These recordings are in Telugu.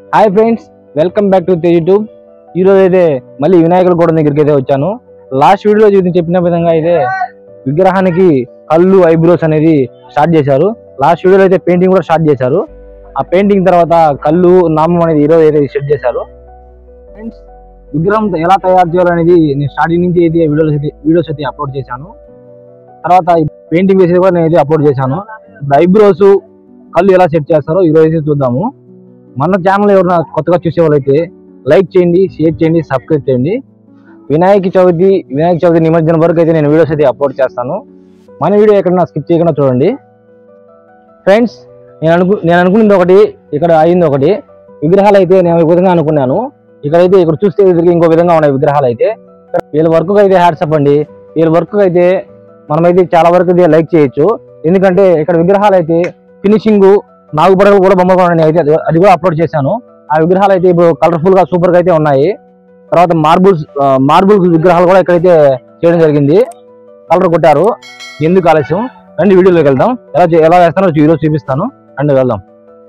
hi friends welcome back to YouTube ఈరోజు అయితే మళ్ళీ వినాయకుల గోడ దగ్గరికి అయితే వచ్చాను లాస్ట్ వీడియోలో చూసి చెప్పిన విధంగా అయితే విగ్రహానికి కళ్ళు ఐబ్రోస్ అనేది స్టార్ట్ చేశారు లాస్ట్ వీడియోలో అయితే పెయింటింగ్ కూడా స్టార్ట్ చేశారు ఆ పెయింటింగ్ తర్వాత కళ్ళు నామం అనేది ఈరోజు అయితే సెట్ చేశారు ఫ్రెండ్స్ విగ్రహం ఎలా తయారు చేయాలనేది నేను స్టార్టింగ్ నుంచి అయితే వీడియోస్ అయితే వీడియోస్ అయితే అప్లోడ్ చేశాను తర్వాత పెయింటింగ్ వేసేది కూడా నేను అయితే అప్లోడ్ చేశాను ఇప్పుడు ఐబ్రోస్ కళ్ళు ఎలా సెట్ చేస్తారో ఈరోజు అయితే చూద్దాము మన ఛానల్ ఎవరైనా కొత్తగా చూసే వాళ్ళైతే లైక్ చేయండి షేర్ చేయండి సబ్స్క్రైబ్ చేయండి వినాయక చవితి వినాయక చవితి నిమజ్జనం వరకు అయితే నేను వీడియోస్ అయితే అప్లోడ్ చేస్తాను మన వీడియో ఎక్కడన్నా స్కిప్ చేయకుండా చూడండి ఫ్రెండ్స్ నేను అనుకు నేను అనుకున్నది ఒకటి ఇక్కడ అయింది ఒకటి విగ్రహాలు అయితే నేను ఒక విధంగా అనుకున్నాను ఇక్కడైతే ఇక్కడ చూస్తే ఎదురుగా ఇంకో విధంగా ఉన్నాయి విగ్రహాలు అయితే వీళ్ళ వర్క్ అయితే హ్యాట్సప్ అండి వీళ్ళ వర్క్ అయితే మనమైతే చాలా వరకు అయితే లైక్ చేయొచ్చు ఎందుకంటే ఇక్కడ విగ్రహాలు అయితే ఫినిషింగ్ నాగుపడగలు కూడా బొమ్మలు కూడా ఉన్నాయి అయితే అది- అది కూడా అప్లోడ్ చేశాను ఆ విగ్రహాలు అయితే ఇప్పుడు కలర్ఫుల్ గా సూపర్ గా అయితే ఉన్నాయి తర్వాత మార్బుల్స్ మార్బుల్స్ విగ్రహాలు కూడా ఇక్కడైతే చేయడం జరిగింది కలర్ కొట్టారు ఎందుకు ఆలస్యం రండి వీడియోలోకి వెళ్దాం ఎలా చే- ఎలా వేస్తానో ఈరోజు చూపిస్తాను రండి వెళ్దాం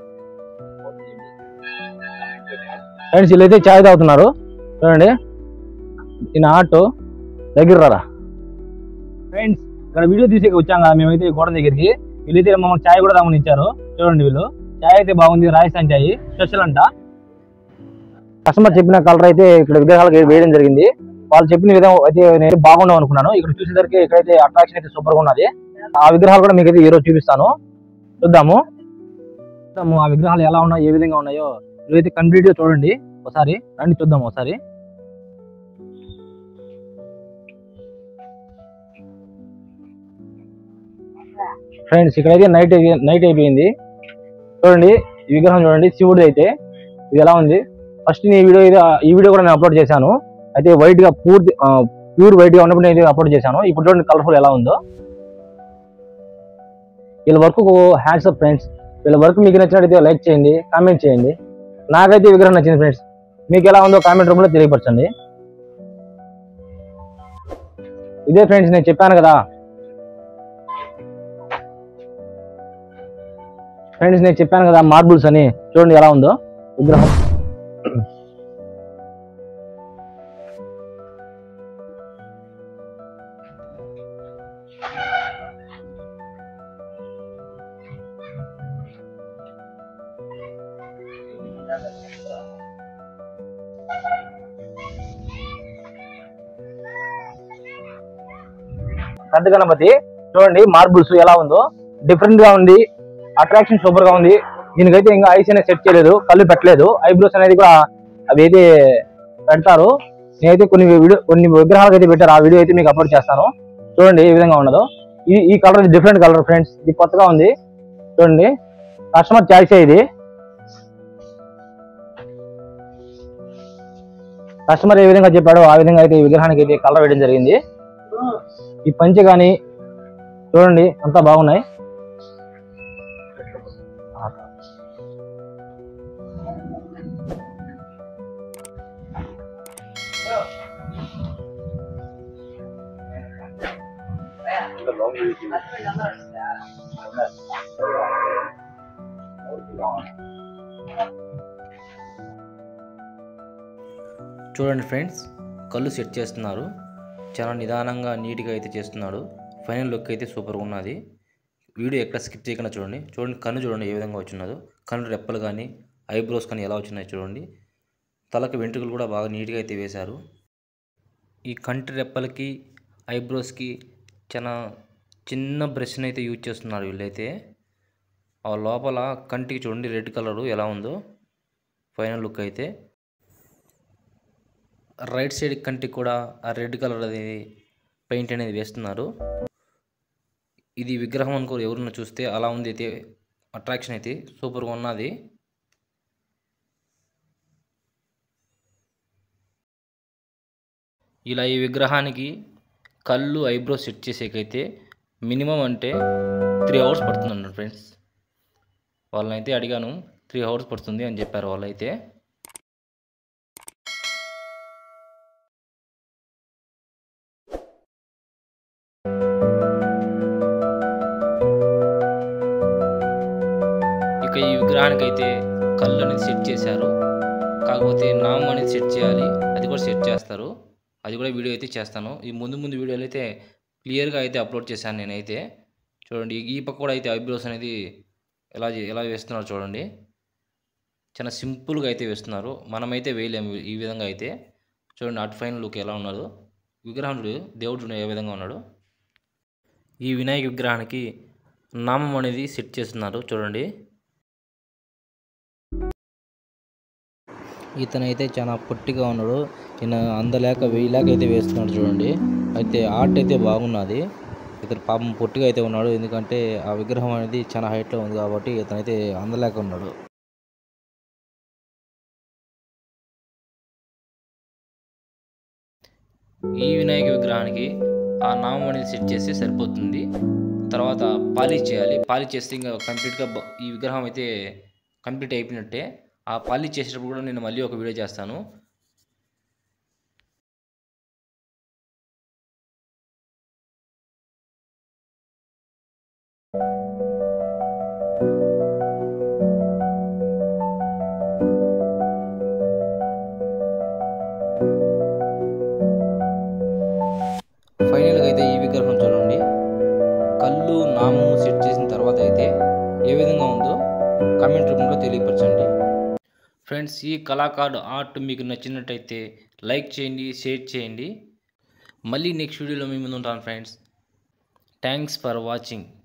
ఫ్రెండ్స్ వీళ్ళైతే చాయ్ తాగుతున్నారు చూడండి ఈయన ఆటో దగ్గర రారా ఫ్రెండ్స్ ఇక్కడ వీడియో తీసే వచ్చాం కదా మేమైతే గోడ దగ్గరికి వీళ్ళైతే మమ్మల్ని చాయ్ కూడా తాగమని ఇచ్చారు చూడండి వీళ్ళు చాయ్ అయితే బాగుంది రాజస్థాన్ చాయ్ స్పెషల్ అంట కస్టమర్ చెప్పిన కలర్ అయితే ఇక్కడ విగ్రహాలకు వేయడం జరిగింది వాళ్ళు చెప్పిన విధంగా అయితే నేను బాగుండవు అనుకున్నాను ఇక్కడ చూసేసరికి ఇక్కడైతే అట్రాక్షన్ అయితే సూపర్ గా ఉన్నది ఆ విగ్రహాలు కూడా మీకు అయితే ఈరోజు చూపిస్తాను చూద్దాము చూద్దాము ఆ విగ్రహాలు ఎలా ఉన్నాయో ఏ విధంగా ఉన్నాయో ఇవైతే కంప్లీట్ గా చూడండి ఒకసారి రండి చూద్దాం ఒకసారి ఫ్రెండ్స్ ఇక్కడైతే నైట్ నైట్ అయిపోయింది చూడండి ఈ విగ్రహం చూడండి శివుడు అయితే ఇది ఎలా ఉంది ఫస్ట్ ఈ వీడియో ఇది ఈ వీడియో కూడా నేను అప్లోడ్ చేశాను అయితే వైట్ గా పూర్తి ప్యూర్ వైట్ గా ఉన్నప్పుడు నేను అప్లోడ్ చేశాను ఇప్పుడు చూడండి కలర్ఫుల్ ఎలా ఉందో వీళ్ళ వర్క్ హ్యాండ్స్ అప్ ఫ్రెండ్స్ వీళ్ళ వర్క్ మీకు నచ్చినట్టయితే లైక్ చేయండి కామెంట్ చేయండి నాకైతే ఈ విగ్రహం నచ్చింది ఫ్రెండ్స్ మీకు ఎలా ఉందో కామెంట్ రూమ్ లో తెలియపరచండి ఇదే ఫ్రెండ్స్ నేను చెప్పాను కదా ఫ్రెండ్స్ నేను చెప్పాను కదా మార్బుల్స్ అని చూడండి ఎలా ఉందో విగ్రహం పెద్ద గణపతి చూడండి మార్బుల్స్ ఎలా ఉందో డిఫరెంట్ గా ఉంది అట్రాక్షన్ సూపర్ గా ఉంది దీనికైతే ఇంకా ఐస్ అనేది సెట్ చేయలేదు కళ్ళు పెట్టలేదు ఐబ్రోస్ అనేది కూడా అవి అయితే పెడతారు నేనైతే కొన్ని వీడియో కొన్ని విగ్రహాలకు అయితే పెట్టారు ఆ వీడియో అయితే మీకు అప్లోడ్ చేస్తాను చూడండి ఏ విధంగా ఉన్నదో ఈ ఈ కలర్ డిఫరెంట్ కలర్ ఫ్రెండ్స్ ఇది కొత్తగా ఉంది చూడండి కస్టమర్ చాయిస్ ఇది కస్టమర్ ఏ విధంగా చెప్పాడో ఆ విధంగా అయితే ఈ విగ్రహానికి అయితే కలర్ వేయడం జరిగింది ఈ పంచె కానీ చూడండి అంతా బాగున్నాయి చూడండి ఫ్రెండ్స్ కళ్ళు సెట్ చేస్తున్నారు చాలా నిదానంగా నీట్గా అయితే చేస్తున్నాడు ఫైనల్ లుక్ అయితే సూపర్గా ఉన్నది వీడియో ఎక్కడ స్కిప్ చేయకుండా చూడండి చూడండి కన్ను చూడండి ఏ విధంగా వచ్చిన్నదో కన్ను రెప్పలు కానీ ఐబ్రోస్ కానీ ఎలా వచ్చినాయో చూడండి తలకు వెంట్రుకలు కూడా బాగా నీట్గా అయితే వేశారు ఈ కంటి రెప్పలకి ఐబ్రోస్కి చాలా చిన్న బ్రష్ని అయితే యూజ్ చేస్తున్నారు వీళ్ళైతే ఆ లోపల కంటికి చూడండి రెడ్ కలరు ఎలా ఉందో ఫైనల్ లుక్ అయితే రైట్ సైడ్ కంటికి కూడా ఆ రెడ్ కలర్ అది పెయింట్ అనేది వేస్తున్నారు ఇది విగ్రహం అనుకో ఎవరన్నా చూస్తే అలా ఉంది అయితే అట్రాక్షన్ అయితే సూపర్గా ఉన్నది ఇలా ఈ విగ్రహానికి కళ్ళు ఐబ్రో సెట్ చేసేకైతే మినిమం అంటే త్రీ అవర్స్ పడుతుందండి ఫ్రెండ్స్ వాళ్ళనైతే అడిగాను త్రీ అవర్స్ పడుతుంది అని చెప్పారు వాళ్ళైతే ఇక ఈ విగ్రహానికి అయితే కళ్ళు అనేది సెట్ చేశారు కాకపోతే నామం అనేది సెట్ చేయాలి అది కూడా సెట్ చేస్తారు అది కూడా వీడియో అయితే చేస్తాను ఈ ముందు ముందు వీడియోలు అయితే క్లియర్గా అయితే అప్లోడ్ చేశాను నేనైతే చూడండి ఈ పక్క కూడా అయితే ఐబ్రోస్ అనేది ఎలా చే- ఎలా వేస్తున్నారు చూడండి చాలా సింపుల్గా అయితే వేస్తున్నారు మనమైతే వేయలేము ఈ విధంగా అయితే చూడండి అటు ఫైన్ లుక్ ఎలా ఉన్నాడు విగ్రహం చూడు దేవుడు చూడు ఏ విధంగా ఉన్నాడు ఈ వినాయక విగ్రహానికి నామం అనేది సెట్ చేస్తున్నారు చూడండి ఇతనైతే చాలా పొట్టిగా ఉన్నాడు ఈయన అందలేక వెయ్యిలేక అయితే వేస్తున్నాడు చూడండి అయితే ఆర్ట్ అయితే బాగున్నది ఇతను పాపం పొట్టిగా అయితే ఉన్నాడు ఎందుకంటే ఆ విగ్రహం అనేది చాలా హైట్లో ఉంది కాబట్టి ఇతనైతే అందలేక ఉన్నాడు ఈ వినాయక విగ్రహానికి ఆ నామం అనేది సెట్ చేస్తే సరిపోతుంది తర్వాత పాలిష్ చేయాలి పాలిష్ చేస్తే ఇంకా కంప్లీట్గా బ- ఈ విగ్రహం అయితే కంప్లీట్ అయిపోయినట్టే ఆ పాలిష్ చేసేటప్పుడు కూడా నేను మళ్ళీ ఒక వీడియో చేస్తాను ఫైనల్గా అయితే ఈ విగ్రహం చూడండి కళ్ళు నామము సెట్ చేసిన తర్వాత అయితే ఏ విధంగా ఉందో కామెంట్ రూపంలో తెలియపరచండి ఫ్రెండ్స్ ఈ కళాకారుడు ఆర్ట్ మీకు నచ్చినట్టయితే లైక్ చేయండి షేర్ చేయండి మళ్ళీ నెక్స్ట్ వీడియోలో మీ ముందు ఉంటాను ఫ్రెండ్స్ థ్యాంక్స్ ఫర్ వాచింగ్